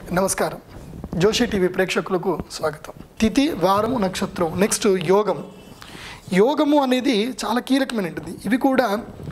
నమస్కారం జోషి టీవీ ప్రేక్షకులకు స్వాగతం తిథి వారము నక్షత్రం నెక్స్ట్ యోగం యోగము అనేది చాలా కీలకమైనది ఇవి కూడా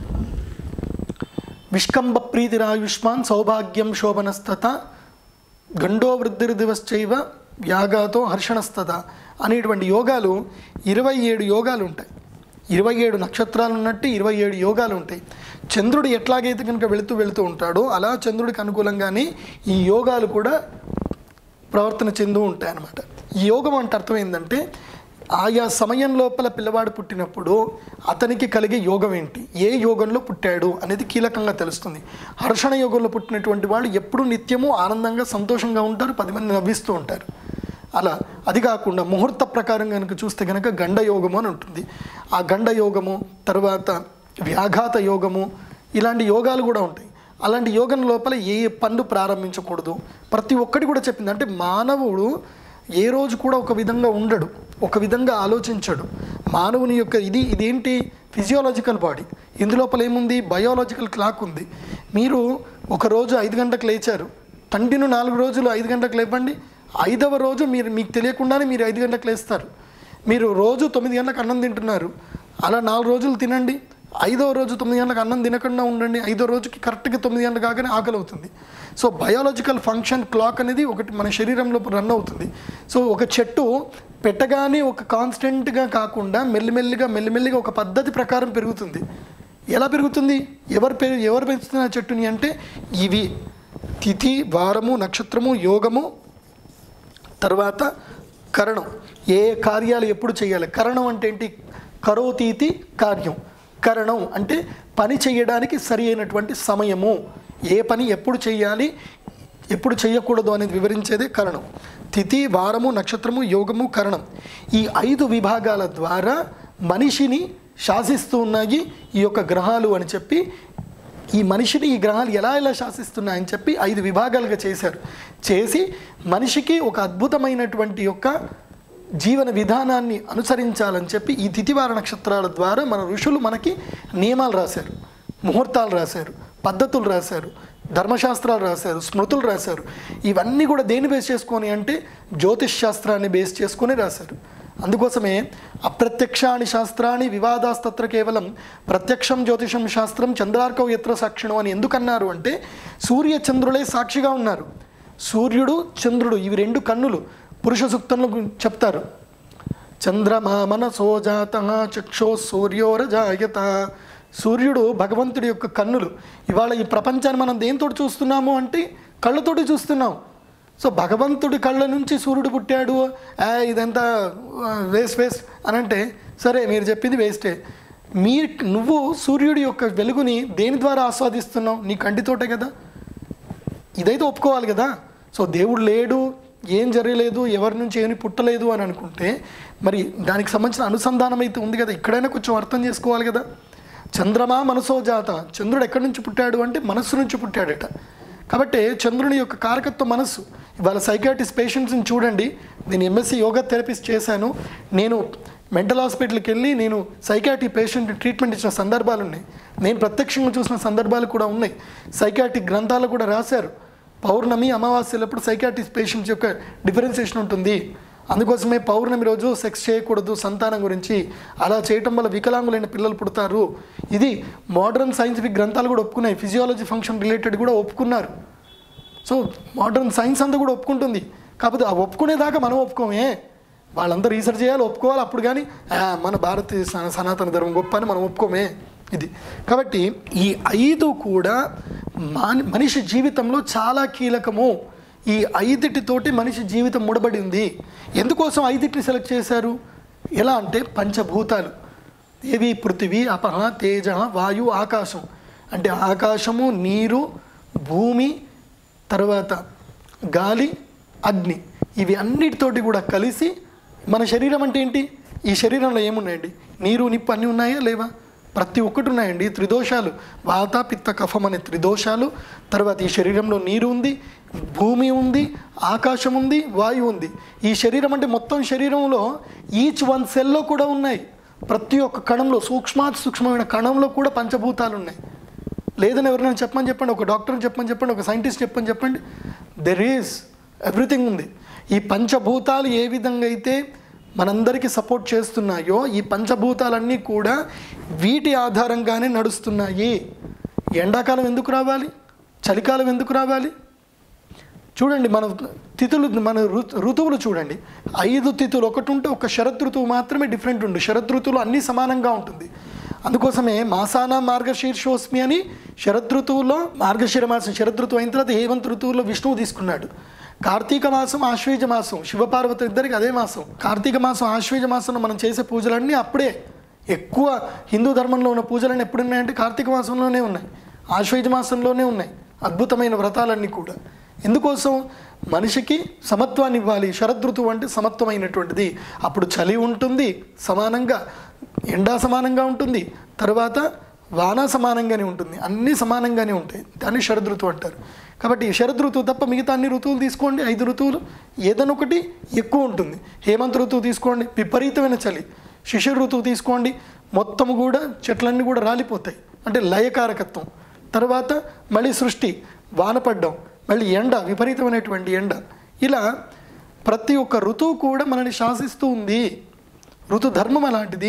విష్కంబ ప్రీతిరాయుష్మాన్ సౌభాగ్యం శోభనస్తత గండో వృద్ధిర్దివశ్చైవ వ్యాగాతో హర్షణస్తత అనేటువంటి యోగాలు ఇరవై ఏడు యోగాలు ఉంటాయి ఇరవై ఏడు నక్షత్రాలు ఉన్నట్టు ఇరవై ఏడు యోగాలు ఉంటాయి చంద్రుడు ఎట్లాగైతే కనుక వెళుతూ వెళుతూ ఉంటాడో అలా చంద్రుడికి అనుకూలంగానే ఈ యోగాలు కూడా ప్రవర్తన చెందు ఉంటాయి అన్నమాట ఈ యోగం అంటే అర్థం ఏంటంటే ఆయా సమయం లోపల పిల్లవాడు పుట్టినప్పుడు అతనికి కలిగే యోగం ఏంటి ఏ యోగంలో పుట్టాడు అనేది కీలకంగా తెలుస్తుంది హర్షణ యోగంలో పుట్టినటువంటి వాళ్ళు ఎప్పుడూ నిత్యము ఆనందంగా సంతోషంగా ఉంటారు పది మంది నవ్విస్తూ ఉంటారు అలా అది కాకుండా ముహూర్త ప్రకారం కనుక చూస్తే కనుక గండ యోగము అని ఉంటుంది ఆ గండ యోగము తర్వాత వ్యాఘాత యోగము ఇలాంటి యోగాలు కూడా ఉంటాయి అలాంటి యోగం లోపల ఏ ఏ పనులు ప్రారంభించకూడదు ప్రతి ఒక్కటి కూడా చెప్పింది అంటే మానవుడు ఏ రోజు కూడా ఒక విధంగా ఉండడు ఒక విధంగా ఆలోచించడు మానవుని యొక్క ఇది ఇదేంటి ఫిజియోలాజికల్ బాడీ ఇందులోపల ఏముంది బయోలాజికల్ క్లాక్ ఉంది మీరు ఒక రోజు ఐదు గంటలకు లేచారు కంటిన్యూ నాలుగు రోజులు ఐదు గంటలకు లేపండి ఐదవ రోజు మీరు మీకు తెలియకుండానే మీరు ఐదు గంటలకు లేస్తారు మీరు రోజు తొమ్మిది గంటలకు అన్నం తింటున్నారు అలా నాలుగు రోజులు తినండి ఐదవ రోజు తొమ్మిది గంటలకు అన్నం తినకుండా ఉండండి ఐదో రోజుకి కరెక్ట్గా తొమ్మిది గంటలు కాగానే ఆకలి అవుతుంది సో బయాలజికల్ ఫంక్షన్ క్లాక్ అనేది ఒకటి మన శరీరంలో రన్ అవుతుంది సో ఒక చెట్టు పెట్టగానే ఒక కాన్స్టెంట్గా కాకుండా మెల్లిమెల్లిగా మెల్లిమెల్లిగా ఒక పద్ధతి ప్రకారం పెరుగుతుంది ఎలా పెరుగుతుంది ఎవరు పెరు ఎవరు పెంచుతున్న చెట్టుని అంటే ఇవి తిథి వారము నక్షత్రము యోగము తర్వాత కరణం ఏ ఏ కార్యాలు ఎప్పుడు చేయాలి కరణం అంటే ఏంటి కరోతీతి కార్యం కరణం అంటే పని చేయడానికి సరి అయినటువంటి సమయము ఏ పని ఎప్పుడు చేయాలి ఎప్పుడు చేయకూడదు అనేది వివరించేదే కరణం తిథి వారము నక్షత్రము యోగము కరణం ఈ ఐదు విభాగాల ద్వారా మనిషిని శాసిస్తూ ఉన్నాయి ఈ యొక్క గ్రహాలు అని చెప్పి ఈ మనిషిని ఈ గ్రహాలు ఎలా ఎలా శాసిస్తున్నాయని చెప్పి ఐదు విభాగాలుగా చేశారు చేసి మనిషికి ఒక అద్భుతమైనటువంటి యొక్క జీవన విధానాన్ని అనుసరించాలని చెప్పి ఈ తిథివార నక్షత్రాల ద్వారా మన ఋషులు మనకి నియమాలు రాశారు ముహూర్తాలు రాశారు పద్ధతులు రాశారు ధర్మశాస్త్రాలు రాశారు స్మృతులు రాశారు ఇవన్నీ కూడా దేన్ని బేస్ చేసుకొని అంటే జ్యోతిష్ శాస్త్రాన్ని బేస్ చేసుకొని రాశారు అందుకోసమే అప్రత్యక్షాని శాస్త్రాన్ని వివాదాస్తత్ర కేవలం ప్రత్యక్షం జ్యోతిషం శాస్త్రం చంద్రార్కవ యత్ర సాక్షిణం అని ఎందుకన్నారు అంటే సూర్య చంద్రులే సాక్షిగా ఉన్నారు సూర్యుడు చంద్రుడు ఇవి రెండు కన్నులు పురుష సూక్తంలో గు- చెప్తారు చంద్రమా మనసోజాత చక్షో సూర్యోరజాయత సూర్యుడు భగవంతుడి యొక్క కన్నులు ఇవాళ ఈ ప్రపంచాన్ని మనం దేంతో చూస్తున్నాము అంటే కళ్ళతోటి చూస్తున్నాం సో భగవంతుడి కళ్ళ నుంచి సూర్యుడు పుట్టాడు ఆ, ఇదంతా వేస్ట్ వేస్ట్ అని అంటే సరే మీరు చెప్పింది వేస్టే మీ నువ్వు సూర్యుడి యొక్క వెలుగుని దేని ద్వారా ఆస్వాదిస్తున్నావు నీ కంటితోటే కదా ఇదైతే ఒప్పుకోవాలి కదా సో దేవుడు లేడు ఏం జరగలేదు ఎవరి నుంచి ఏమి పుట్టలేదు అని అనుకుంటే మరి దానికి సంబంధించిన అనుసంధానం అయితే ఉంది కదా ఇక్కడైనా కొంచెం అర్థం చేసుకోవాలి కదా చంద్రమా మనసో జాత చంద్రుడు ఎక్కడి నుంచి పుట్టాడు అంటే మనస్సు నుంచి పుట్టాడట కాబట్టి చంద్రుని యొక్క కారకత్వ మనస్సు ఇవాళ సైకాటిస్ట్ పేషెంట్స్ని చూడండి నేను ఎంఎస్సి యోగా థెరపిస్ట్ చేశాను నేను మెంటల్ హాస్పిటల్కి వెళ్ళి నేను సైకాట్రీ పేషెంట్ ట్రీట్మెంట్ ఇచ్చిన సందర్భాలు ఉన్నాయి నేను ప్రత్యక్షంగా చూసిన సందర్భాలు కూడా ఉన్నాయి సైకాట్రిక్ గ్రంథాలు కూడా రాశారు పౌర్ణమి అమావాస్యలప్పుడు సైకాట్రిస్ట్ పేషెంట్స్ యొక్క డిఫరెన్సియేషన్ ఉంటుంది అందుకోసమే పౌర్ణమి రోజు సెక్స్ చేయకూడదు సంతానం గురించి అలా చేయటం వల్ల వికలాంగులైన పిల్లలు పుడతారు ఇది మోడర్న్ సైంటిఫిక్ గ్రంథాలు కూడా ఒప్పుకున్నాయి ఫిజియాలజీ ఫంక్షన్ రిలేటెడ్ కూడా ఒప్పుకున్నారు సో మోడర్న్ సైన్స్ అంతా కూడా ఒప్పుకుంటుంది కాకపోతే ఆ ఒప్పుకునేదాకా మనం ఒప్పుకోమే వాళ్ళంతా రీసెర్చ్ చేయాలి ఒప్పుకోవాలి అప్పుడు కానీ "ఆ, మన భారతీయ సన- సనాతన ధర్మం గొప్ప అని మనం ఒప్పుకోమే ఇది కాబట్టి ఈ ఐదు కూడా మాని మనిషి జీవితంలో చాలా కీలకము ఈ ఐదిటితోటి మనిషి జీవితం ముడబడింది ఎందుకోసం ఐదిటిని సెలెక్ట్ చేశారు ఎలా అంటే పంచభూతాలు ఏవి పృథివీ అపహ తేజ వాయు ఆకాశం అంటే ఆకాశము నీరు భూమి తర్వాత గాలి అగ్ని ఇవి అన్నిటితోటి కూడా కలిసి మన శరీరం అంటే ఏంటి ఈ శరీరంలో ఏమున్నాయండి నీరు నిప్పు అన్నీ ఉన్నాయా లేవా ప్రతి ఒక్కటి ఉన్నాయండి త్రిదోషాలు వాత పిత్త కఫం అనే త్రిదోషాలు తర్వాత ఈ శరీరంలో నీరు ఉంది భూమి ఉంది ఆకాశం ఉంది వాయువు ఉంది ఈ శరీరం అంటే మొత్తం శరీరంలో ఈచ్ వన్ సెల్లో కూడా ఉన్నాయి ప్రతి ఒక్క కణంలో సూక్ష్మాతి సూక్ష్మమైన కణంలో కూడా పంచభూతాలు ఉన్నాయి లేదని ఎవరైనా చెప్పమని చెప్పండి ఒక డాక్టర్ని చెప్పమని చెప్పండి ఒక సైంటిస్ట్ చెప్పమని చెప్పండి దెర్ ఈస్ ఎవ్రీథింగ్ ఉంది ఈ పంచభూతాలు ఏ విధంగా అయితే మనందరికీ సపోర్ట్ చేస్తున్నాయో ఈ పంచభూతాలన్నీ కూడా వీటి ఆధారంగానే నడుస్తున్నాయి ఎండాకాలం ఎందుకు రావాలి చలికాలం ఎందుకు రావాలి చూడండి మన తిథులు మన ఋతు ఋతువులు చూడండి ఐదు తిథులు ఒకటి ఉంటే ఒక శరద్ ఋతువు మాత్రమే డిఫరెంట్ ఉంది శరద్ ఋతువులు అన్నీ సమానంగా ఉంటుంది అందుకోసమే మాసాన మార్గశీర్షోస్మి అని శరద్ ఋతువులో మార్గశిర మాసం శరద్ ఋతువు అయిన తర్వాత హేమంత్ ఋతువులో విష్ణువు తీసుకున్నాడు కార్తీక మాసం ఆశ్వేజ మాసం శివపార్వతి ఇద్దరికి అదే మాసం కార్తీక మాసం ఆశ్వేజ మాసంలో మనం చేసే పూజలన్నీ అప్పుడే ఎక్కువ హిందూ ధర్మంలో ఉన్న పూజలన్నీ ఎప్పుడు ఉన్నాయంటే కార్తీక మాసంలోనే ఉన్నాయి ఆశ్వేజ మాసంలోనే ఉన్నాయి అద్భుతమైన వ్రతాలన్నీ కూడా ఎందుకోసం మనిషికి సమత్వాన్ని ఇవ్వాలి శరదృతువు అంటే సమత్వమైనటువంటిది అప్పుడు చలి ఉంటుంది సమానంగా ఎండా సమానంగా ఉంటుంది తర్వాత వాన సమానంగానే ఉంటుంది అన్నీ సమానంగానే ఉంటాయి దాన్ని శరదృతువు అంటారు కాబట్టి ఈ శరదృతువు తప్ప మిగతా అన్ని ఋతువులు తీసుకోండి ఐదు ఋతువులు ఏదైనా ఒకటి ఎక్కువ ఉంటుంది హేమంత్ ఋతువు తీసుకోండి విపరీతమైన చలి శిశిర ఋతువు తీసుకోండి మొత్తం కూడా చెట్లన్నీ కూడా రాలిపోతాయి అంటే లయకారకత్వం తర్వాత మళ్ళీ సృష్టి వాన పడ్డం మళ్ళీ ఎండ విపరీతమైనటువంటి ఎండ ఇలా ప్రతి ఒక్క ఋతువు కూడా మనల్ని శాసిస్తూ ఉంది ఋతుధర్మం అలాంటిది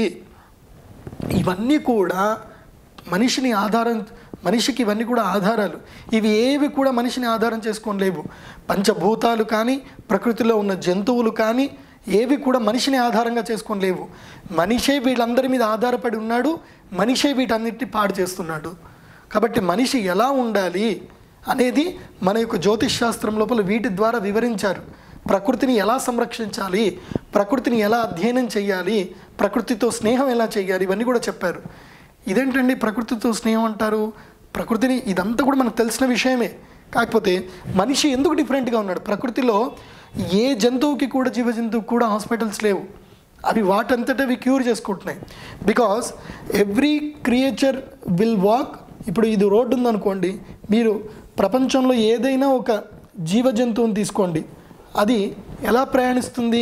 ఇవన్నీ కూడా మనిషిని ఆధారం మనిషికి ఇవన్నీ కూడా ఆధారాలు ఇవి ఏవి కూడా మనిషిని ఆధారం చేసుకొని లేవు పంచభూతాలు కానీ ప్రకృతిలో ఉన్న జంతువులు కానీ ఏవి కూడా మనిషిని ఆధారంగా చేసుకొని లేవు మనిషే వీళ్ళందరి మీద ఆధారపడి ఉన్నాడు మనిషే వీటన్నిటిని పాడు చేస్తున్నాడు కాబట్టి మనిషి ఎలా ఉండాలి అనేది మన యొక్క జ్యోతిష్ శాస్త్రం లోపల వీటి ద్వారా వివరించారు ప్రకృతిని ఎలా సంరక్షించాలి ప్రకృతిని ఎలా అధ్యయనం చేయాలి ప్రకృతితో స్నేహం ఎలా చేయాలి ఇవన్నీ కూడా చెప్పారు ఇదేంటండి ప్రకృతితో స్నేహం అంటారు ప్రకృతిని ఇదంతా కూడా మనకు తెలిసిన విషయమే కాకపోతే మనిషి ఎందుకు డిఫరెంట్గా ఉన్నాడు ప్రకృతిలో ఏ జంతువుకి కూడా జీవ జంతువుకి కూడా హాస్పిటల్స్ లేవు అవి వాటంతట అవి క్యూర్ చేసుకుంటున్నాయి because every creature will walk ఇప్పుడు ఇది రోడ్డు ఉందనుకోండి మీరు ప్రపంచంలో ఏదైనా ఒక జీవ జంతువుని తీసుకోండి అది ఎలా ప్రయాణిస్తుంది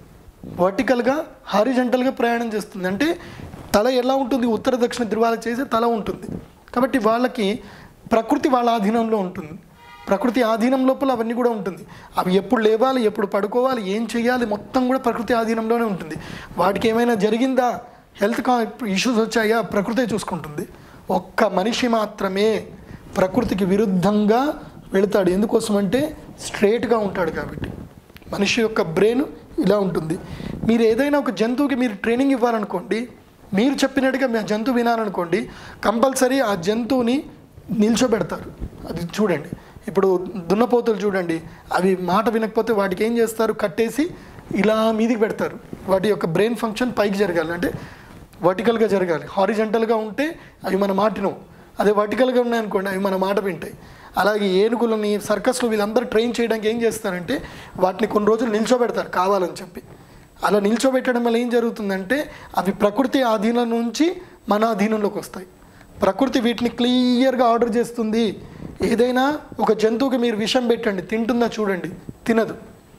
వర్టికల్గా హారిజంటల్గా ప్రయాణం చేస్తుంది అంటే తల ఎలా ఉంటుంది ఉత్తర దక్షిణ ధ్రువాలకు చేసే తల ఉంటుంది కాబట్టి వాళ్ళకి ప్రకృతి వాళ్ళ ఆధీనంలో ఉంటుంది ప్రకృతి ఆధీనం లోపల అవన్నీ కూడా ఉంటుంది అవి ఎప్పుడు లేవాలి ఎప్పుడు పడుకోవాలి ఏం చేయాలి మొత్తం కూడా ప్రకృతి ఆధీనంలోనే ఉంటుంది వాటికి ఏమైనా జరిగిందా హెల్త్ కా ఇష్యూస్ వచ్చాయా ప్రకృతే చూసుకుంటుంది ఒక్క మనిషి మాత్రమే ప్రకృతికి విరుద్ధంగా వెళతాడు ఎందుకోసం అంటే స్ట్రేట్గా ఉంటాడు కాబట్టి మనిషి యొక్క బ్రెయిన్ ఇలా ఉంటుంది మీరు ఏదైనా ఒక జంతువుకి మీరు ట్రైనింగ్ ఇవ్వాలనుకోండి మీరు చెప్పినట్టుగా మీ జంతువు వినాలనుకోండి కంపల్సరీ ఆ జంతువుని నిల్చోబెడతారు అది చూడండి ఇప్పుడు దున్నపోతులు చూడండి అవి మాట వినకపోతే వాటికి ఏం చేస్తారు కట్టేసి ఇలా మీదికి పెడతారు వాటి యొక్క బ్రెయిన్ ఫంక్షన్ పైకి జరగాలి అంటే వర్టికల్గా జరగాలి హారిజంటల్గా ఉంటే అవి మన మాటినవు అదే వర్టికల్గా ఉన్నాయనుకోండి అవి మన మాట వింటాయి అలాగే ఏనుగులని సర్కస్లో వీళ్ళందరూ ట్రైన్ చేయడానికి ఏం చేస్తారంటే వాటిని కొన్ని రోజులు నిల్చోబెడతారు కావాలని చెప్పి అలా నిల్చోబెట్టడం వల్ల ఏం జరుగుతుందంటే అవి ప్రకృతి ఆధీనం నుంచి మన అధీనంలోకి వస్తాయి ప్రకృతి వీటిని క్లియర్గా ఆర్డర్ చేస్తుంది ఏదైనా ఒక జంతువుకి మీరు విషం పెట్టండి తింటుందా చూడండి తినదు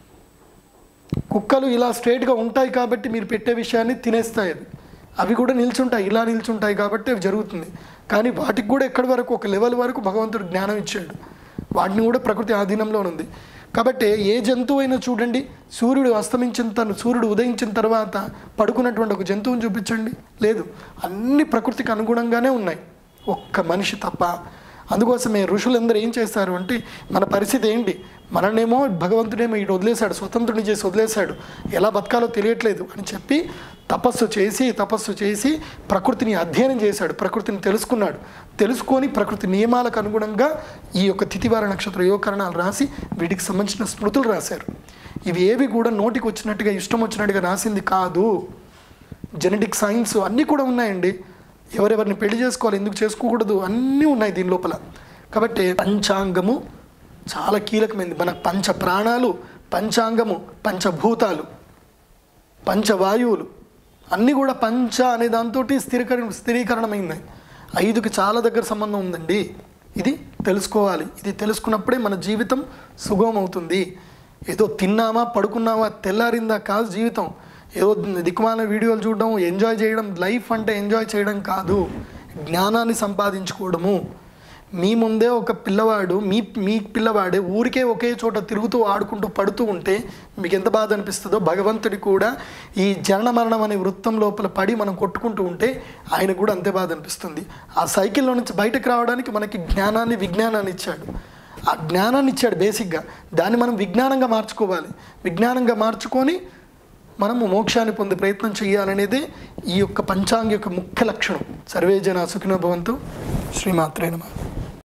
కుక్కలు ఇలా స్ట్రైట్గా ఉంటాయి కాబట్టి మీరు పెట్టే విషయాన్ని తినేస్తాయి అవి అవి కూడా నిల్చుంటాయి ఇలా నిల్చుంటాయి కాబట్టి అవి జరుగుతుంది కానీ వాటికి కూడా ఎక్కడి వరకు ఒక లెవెల్ వరకు భగవంతుడు జ్ఞానం ఇచ్చాడు వాటిని కూడా ప్రకృతి ఆధీనంలో ఉంది కాబట్టి ఏ జంతువు అయినా చూడండి సూర్యుడు అస్తమించిన తను సూర్యుడు ఉదయించిన తర్వాత పడుకున్నటువంటి ఒక జంతువుని చూపించండి లేదు అన్ని ప్రకృతికి అనుగుణంగానే ఉన్నాయి ఒక్క మనిషి తప్ప అందుకోసమే ఋషులందరూ ఏం చేస్తారు అంటే మన పరిస్థితి ఏంటి మననేమో భగవంతుడేమో ఇటు వదిలేశాడు స్వతంత్రుని చేసి వదిలేశాడు ఎలా బతకాలో తెలియట్లేదు అని చెప్పి తపస్సు చేసి తపస్సు చేసి ప్రకృతిని అధ్యయనం చేశాడు ప్రకృతిని తెలుసుకున్నాడు తెలుసుకొని ప్రకృతి నియమాలకు అనుగుణంగా ఈ యొక్క తిథివార నక్షత్ర యోగకరణాలు రాసి వీటికి సంబంధించిన స్మృతులు రాశారు ఇవి ఏవి కూడా నోటికి వచ్చినట్టుగా ఇష్టం వచ్చినట్టుగా రాసింది కాదు జెనెటిక్ సైన్స్ అన్నీ కూడా ఉన్నాయండి ఎవరెవరిని పెళ్లి చేసుకోవాలి ఎందుకు చేసుకోకూడదు అన్నీ ఉన్నాయి దీని లోపల కాబట్టి పంచాంగము చాలా కీలకమైనది మన పంచ ప్రాణాలు పంచాంగము పంచభూతాలు పంచవాయువులు అన్నీ కూడా పంచ అనే దాంతో స్థిరీకరణ స్థిరీకరణమైంది ఐదుకి చాలా దగ్గర సంబంధం ఉందండి ఇది తెలుసుకోవాలి ఇది తెలుసుకున్నప్పుడే మన జీవితం సుగమం అవుతుంది ఏదో తిన్నామా పడుకున్నామా తెల్లారిందా కాదు జీవితం ఏదో దిక్కుమాల వీడియోలు చూడడం ఎంజాయ్ చేయడం లైఫ్ అంటే ఎంజాయ్ చేయడం కాదు జ్ఞానాన్ని సంపాదించుకోవడము మీ ముందే ఒక పిల్లవాడు మీ మీ పిల్లవాడే ఊరికే ఒకే చోట తిరుగుతూ ఆడుకుంటూ పడుతూ ఉంటే మీకు ఎంత బాధ అనిపిస్తుందో భగవంతుడి కూడా ఈ జనన మరణం అనే వృత్తం లోపల పడి మనం కొట్టుకుంటూ ఉంటే ఆయనకు కూడా అంతే బాధ అనిపిస్తుంది ఆ సైకిల్లో నుంచి బయటకు రావడానికి మనకి జ్ఞానాన్ని విజ్ఞానాన్ని ఇచ్చాడు ఆ జ్ఞానాన్ని ఇచ్చాడు బేసిక్గా దాన్ని మనం విజ్ఞానంగా మార్చుకోవాలి విజ్ఞానంగా మార్చుకొని మనము మోక్షాన్ని పొందే ప్రయత్నం చేయాలనేదే ఈ యొక్క పంచాంగ యొక్క ముఖ్య లక్షణం సర్వే జన సుఖినో భవంతు శ్రీమాత్రే నమః